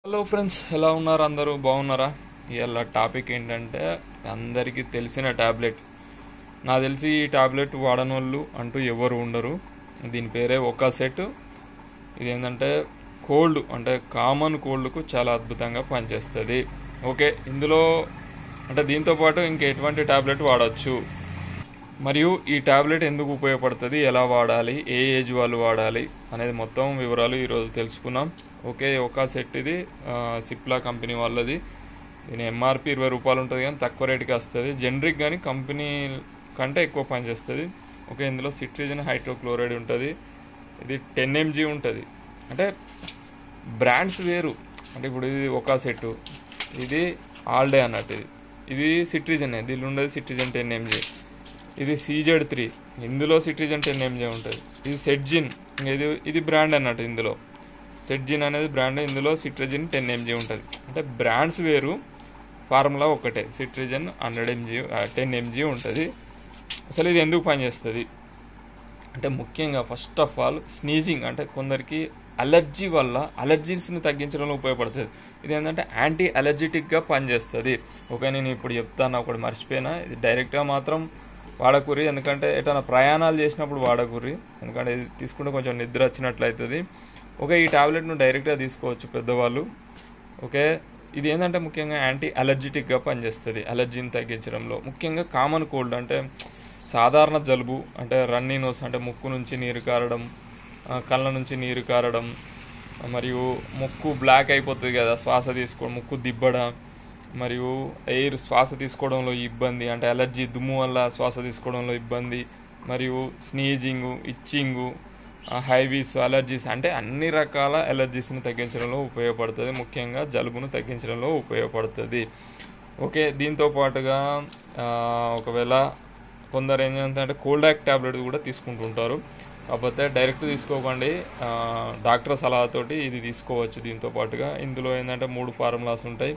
hello friends ఎలా ఉన్నారు అందరూ బాగున్నారా ఇవాళ టాపిక్ ఏంటంటే అందరికీ తెలిసిన టాబ్లెట్ నాకు తెలిసి ఈ టాబ్లెట్ వాడని వాళ్ళు అంటూ ఎవరు ఉండరు దీని పేరే ఒక సెట్ ఇది ఏంటంటే కోల్డ్ అంటే కామన్ కోల్డ్కు చాలా అద్భుతంగా పనిచేస్తుంది ఓకే ఇందులో అంటే దీంతో పాటు ఇంకా ఎటువంటి టాబ్లెట్ వాడచ్చు మరియు ఈ టాబ్లెట్ ఎందుకు ఉపయోగపడుతుంది ఎలా వాడాలి ఏ ఏజ్ వాళ్ళు వాడాలి అనేది మొత్తం వివరాలు ఈరోజు తెలుసుకున్నాం ఓకే ఒక సెట్ ఇది ఆ, సిప్లా కంపెనీ వాళ్ళది దీని ఎంఆర్పి ఇరవై రూపాయలు ఉంటుంది కానీ తక్కువ రేటుకి వస్తుంది జనరిక్ కానీ కంపెనీ కంటే ఎక్కువ పనిచేస్తుంది ఓకే ఇందులో సిట్రిజన్ హైడ్రోక్లోరైడ్ ఉంటుంది ఇది టెన్ ఎంజీ ఉంటుంది అంటే బ్రాండ్స్ వేరు అంటే ఇప్పుడు ఇది ఒక సెట్ ఇది ఆల్ డే అన్నట్టు ఇది ఇది సిట్రిజన్ దీనిలో ఉండేది సిట్రిజన్ టెన్ ఎంజీ ఇది సీజెడ్ త్రీ ఇందులో సిట్రిజన్ టెన్ ఎంజే ఉంటుంది ఇది సెట్జిన్ ఇది ఇది బ్రాండ్ అన్నట్టు ఇందులో సెట్జిన్ అనేది బ్రాండ్ ఇందులో సిట్రిజన్ టెన్ ఎంజీ ఉంటుంది అంటే బ్రాండ్స్ వేరు ఫార్ములా ఒకటే cetirizine hundred MG ten MG ఉంటుంది అసలు ఇది ఎందుకు పనిచేస్తుంది అంటే ముఖ్యంగా ఫస్ట్ ఆఫ్ ఆల్ స్నీజింగ్ అంటే కొందరికి అలర్జీ వల్ల అలర్జీస్ని తగ్గించడంలో ఉపయోగపడుతుంది ఇది ఏంటంటే యాంటీ అలర్జెటిక్గా పనిచేస్తుంది ఓకే నేను ఇప్పుడు చెప్తాను ఒకటి మర్చిపోయినా ఇది డైరెక్ట్గా మాత్రం వాడకూరి ఎందుకంటే ఎటైనా ప్రయాణాలు చేసినప్పుడు వాడకూరి ఎందుకంటే ఇది తీసుకుంటే కొంచెం నిద్ర వచ్చినట్లు అవుతుంది ఓకే ఈ టాబ్లెట్ను డైరెక్ట్గా తీసుకోవచ్చు పెద్దవాళ్ళు ఓకే ఇది ఏంటంటే ముఖ్యంగా యాంటీ అలర్జెటిక్గా పనిచేస్తుంది అలర్జీని తగ్గించడంలో ముఖ్యంగా కామన్ కోల్డ్ అంటే సాధారణ జలుబు అంటే రన్నీ నోస్ అంటే ముక్కు నుంచి నీరు కారడం ఆ, కళ్ళ నుంచి నీరు కారడం ఆ, మరియు ముక్కు బ్లాక్ అయిపోతుంది కదా శ్వాస తీసుకోవడం ముక్కు దిబ్బడ మరియు ఎయిర్ శ్వాస తీసుకోవడంలో ఇబ్బంది అంటే అలర్జీ దుమ్ము వల్ల శ్వాస తీసుకోవడంలో ఇబ్బంది మరియు స్నీజింగు ఇచ్చింగు హైవీస్ అలర్జీస్ అంటే అన్ని రకాల అలర్జీస్ని తగ్గించడంలో ఉపయోగపడుతుంది ముఖ్యంగా జలుబును తగ్గించడంలో ఉపయోగపడుతుంది ఓకే దీంతో పాటుగా ఆ, ఒకవేళ కొందరు ఏం చేస్తారంటే కోల్డ్ యాక్ ట్యాబ్లెట్ కూడా తీసుకుంటుంటారు కాకపోతే డైరెక్ట్ తీసుకోకండి ఆ, డాక్టర్ సలహాతోటి ఇది తీసుకోవచ్చు దీంతో పాటుగా ఇందులో ఏంటంటే మూడు ఫార్ములాస్ ఉంటాయి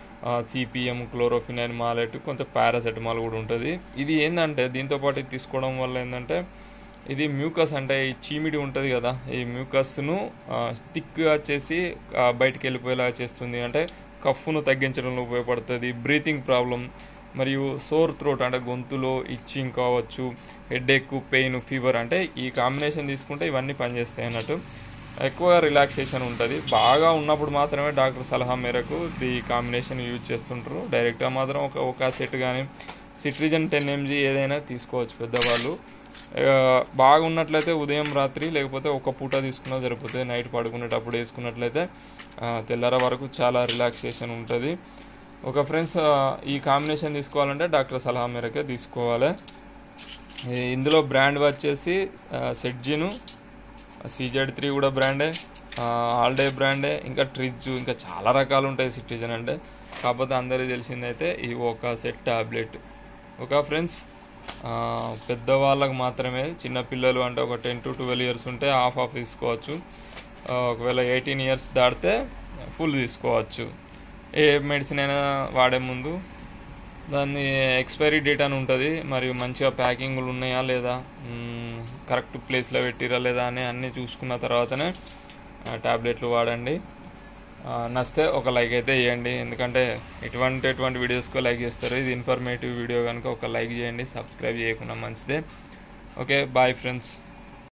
సిపిఎం క్లోరోఫినైన్ మాలెట్ కొంచెం పారాసెటమాల్ కూడా ఉంటుంది ఇది ఏంటంటే దీంతో పాటు ఇది తీసుకోవడం వల్ల ఏంటంటే ఇది మ్యూకస్ అంటే ఈ చీమిడి ఉంటుంది కదా ఈ మ్యూకస్ను థిక్గా చేసి ఆ, బయటికి వెళ్ళిపోయేలా చేస్తుంది అంటే కఫ్ను తగ్గించడంలో ఉపయోగపడుతుంది బ్రీతింగ్ ప్రాబ్లం మరియు సోర్ థ్రోట్ అంటే గొంతులో ఇచ్చింగ్ కావచ్చు హెడేక్ పెయిన్ ఫీవర్ అంటే ఈ కాంబినేషన్ తీసుకుంటే ఇవన్నీ పనిచేస్తాయి అన్నట్టు ఎక్కువ రిలాక్సేషన్ ఉంటుంది బాగా ఉన్నప్పుడు మాత్రమే డాక్టర్ సలహా మేరకు ఈ కాంబినేషన్ యూజ్ చేస్తుంటారు డైరెక్ట్గా మాత్రం ఒక ఒక సెట్ కానీ సిట్రిజన్ టెన్ ఎంజీ ఏదైనా తీసుకోవచ్చు పెద్దవాళ్ళు ఆ, బాగున్నట్లయితే ఉదయం రాత్రి లేకపోతే ఒక పూట తీసుకున్నా సరిపోతుంది నైట్ పడుకునేటప్పుడు వేసుకున్నట్లయితే ఆ, తెల్లార వరకు చాలా రిలాక్సేషన్ ఉంటుంది ఒక ఫ్రెండ్స్ ఆ, ఈ కాంబినేషన్ తీసుకోవాలంటే డాక్టర్ సలహా మేరకే తీసుకోవాలి ఈ- ఇందులో బ్రాండ్ వచ్చేసి సెట్జిను సీజెడ్ త్రీ కూడా బ్రాండే ఆల్ డే బ్రాండే ఇంకా ట్రిజ్ ఇంకా చాలా రకాలు ఉంటాయి సిటిజన్ అంటే కాకపోతే అందరికీ తెలిసిందైతే ఈ ఒక సెట్ టాబ్లెట్ ఒక ఫ్రెండ్స్ పెద్దవాళ్ళకి మాత్రమే చిన్న పిల్లలు అంటే ఒక టెన్ టు ట్వెల్వ్ ఇయర్స్ ఉంటే హాఫ్ ఆఫ్ తీసుకోవచ్చు ఆ, ఒకవేళ ఎయిటీన్ ఇయర్స్ దాటితే ఫుల్ తీసుకోవచ్చు ఏ మెడిసిన్ అయినా వాడే ముందు దాన్ని ఎక్స్పైరీ డేట్ అని ఉంటుంది మరియు మంచిగా ప్యాకింగ్లు ఉన్నాయా లేదా మ్మ్, కరెక్ట్ ప్లేస్లో పెట్టిరా లేదా అని అన్నీ చూసుకున్న తర్వాతనే ఆ, టాబ్లెట్లు వాడండి ఆ, నచ్చితే ఒక లైక్ అయితే వేయండి ఎందుకంటే ఎటువంటి ఎటువంటి వీడియోస్కో లైక్ చేస్తారు ఇది ఇన్ఫర్మేటివ్ వీడియో కనుక ఒక లైక్ చేయండి సబ్స్క్రైబ్ చేయకుండా మంచిదే ఓకే బాయ్ ఫ్రెండ్స్